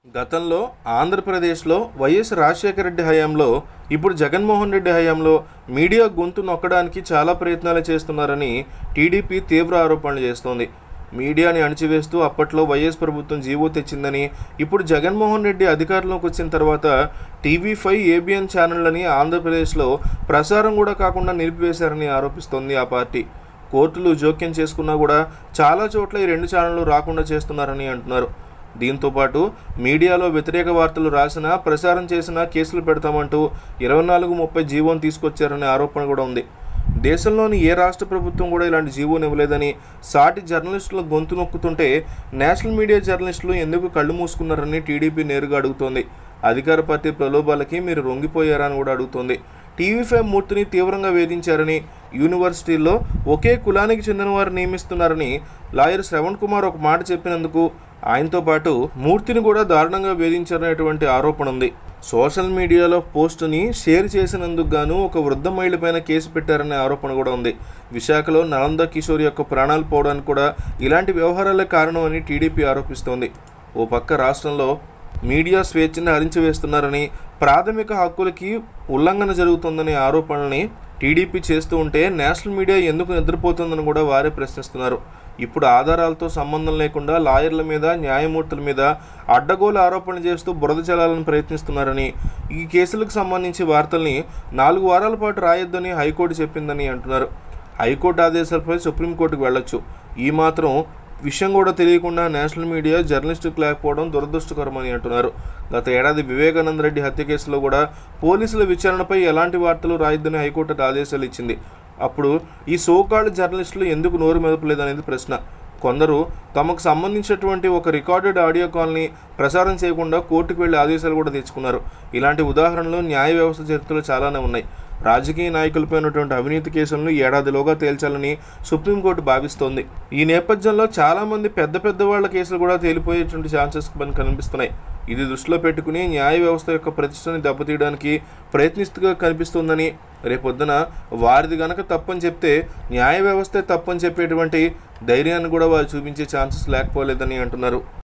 గతంలో ఆంధ్రప్రదేశ్లో వైఎస్ రాజశేఖర రెడ్డి హయాంలో ఇప్పుడు జగన్మోహన్ రెడ్డి హయాంలో మీడియా గొంతు నొక్కడానికి చాలా ప్రయత్నాలు చేస్తున్నారని టీడీపీ తీవ్ర ఆరోపణలు చేస్తోంది మీడియాని అణిచివేస్తూ అప్పట్లో వైఎస్ ప్రభుత్వం జీవో తెచ్చిందని ఇప్పుడు జగన్మోహన్ రెడ్డి అధికారంలోకి వచ్చిన తర్వాత టీవీ ఫైవ్ ఏబిఎన్ ఛానళ్ళని ఆంధ్రప్రదేశ్లో ప్రసారం కూడా కాకుండా నిలిపివేశారని ఆరోపిస్తోంది ఆ పార్టీ కోర్టులు జోక్యం చేసుకున్నా కూడా చాలా చోట్ల ఈ రెండు ఛానళ్లు రాకుండా చేస్తున్నారని అంటున్నారు దీంతో పాటు మీడియాలో వ్యతిరేక వార్తలు రాసినా ప్రసారం చేసినా కేసులు పెడతామంటూ ఇరవై నాలుగు ముప్పై జీవోని తీసుకొచ్చారనే ఆరోపణ కూడా ఉంది దేశంలోని ఏ రాష్ట్ర ప్రభుత్వం కూడా ఇలాంటి జీవోని ఇవ్వలేదని సాటి జర్నలిస్టుల గొంతు నొక్కుతుంటే నేషనల్ మీడియా జర్నలిస్టులు ఎందుకు కళ్ళు మూసుకున్నారని టీడీపీ నేరుగా అడుగుతోంది అధికార పార్టీ ప్రలోభాలకి మీరు రొంగిపోయారా అని కూడా అడుగుతోంది టీవీ ఫైవ్ మూర్తిని తీవ్రంగా వేధించారని యూనివర్సిటీల్లో ఒకే కులానికి చెందిన వారు నియమిస్తున్నారని లాయర్ శ్రవణ్ కుమార్ ఒక మాట చెప్పినందుకు ఆయనతో పాటు మూర్తిని కూడా దారుణంగా వేధించారనేటువంటి ఆరోపణ ఉంది సోషల్ మీడియాలో పోస్టుని షేర్ చేసినందుకు గాను ఒక వృద్ధ మహిళపైన కేసు పెట్టారనే ఆరోపణ కూడా ఉంది విశాఖలో నలంద కిషోర్ యొక్క ప్రాణాలు పోవడానికి కూడా ఇలాంటి వ్యవహారాలే కారణం అని టీడీపీ ఆరోపిస్తోంది ఓ పక్క రాష్ట్రంలో మీడియా స్వేచ్ఛను హరించివేస్తున్నారని ప్రాథమిక హక్కులకి ఉల్లంఘన జరుగుతుందనే ఆరోపణల్ని టీడీపీ చేస్తూ ఉంటే నేషనల్ మీడియా ఎందుకు నిద్రపోతుందని కూడా వారే ప్రశ్నిస్తున్నారు ఇప్పుడు ఆధారాలతో సంబంధం లేకుండా లాయర్ల మీద న్యాయమూర్తుల మీద అడ్డగోలు ఆరోపణలు చేస్తూ బురద చల్లాలని ప్రయత్నిస్తున్నారని ఈ కేసులకు సంబంధించి వార్తల్ని నాలుగు వారాల పాటు రాయొద్దని హైకోర్టు చెప్పిందని అంటున్నారు హైకోర్టు ఆదేశాలపై సుప్రీంకోర్టుకు వెళ్ళొచ్చు ఈ మాత్రం విషయం కూడా తెలియకుండా నేషనల్ మీడియా జర్నలిస్టుకు లేకపోవడం దురదృష్టకరమని అంటున్నారు గత ఏడాది వివేకానంద రెడ్డి హత్య కేసులో కూడా పోలీసుల విచారణపై ఎలాంటి వార్తలు రాయొద్దని హైకోర్టు ఆదేశాలు ఇచ్చింది అప్పుడు ఈ సోకాల్డ్ జర్నలిస్టులు ఎందుకు నోరు మెదపలేదనేది ప్రశ్న కొందరు తమకు సంబంధించినటువంటి ఒక రికార్డెడ్ ఆడియో కాల్ని ప్రసారం చేయకుండా కోర్టుకు వెళ్లి ఆదేశాలు కూడా తెచ్చుకున్నారు ఇలాంటి ఉదాహరణలు న్యాయ వ్యవస్థ చరిత్రలో చాలానే ఉన్నాయి రాజకీయ నాయకులపై ఉన్నటువంటి అవినీతి కేసులను ఏడాదిలోగా తేల్చాలని సుప్రీంకోర్టు భావిస్తోంది ఈ నేపథ్యంలో చాలామంది పెద్ద పెద్ద వాళ్ళ కేసులు కూడా తేలిపోయేటువంటి ఛాన్సెస్ మనకు కనిపిస్తున్నాయి ఇది దృష్టిలో పెట్టుకుని న్యాయ వ్యవస్థ యొక్క ప్రతిష్టని దెబ్బతీయడానికి ప్రయత్నిస్తుగా కనిపిస్తుందని రేపొద్దున వారిది గనక తప్పని చెప్తే న్యాయ వ్యవస్థే తప్పని చెప్పేటువంటి ధైర్యాన్ని కూడా వారు చూపించే ఛాన్సెస్ లేకపోలేదని అంటున్నారు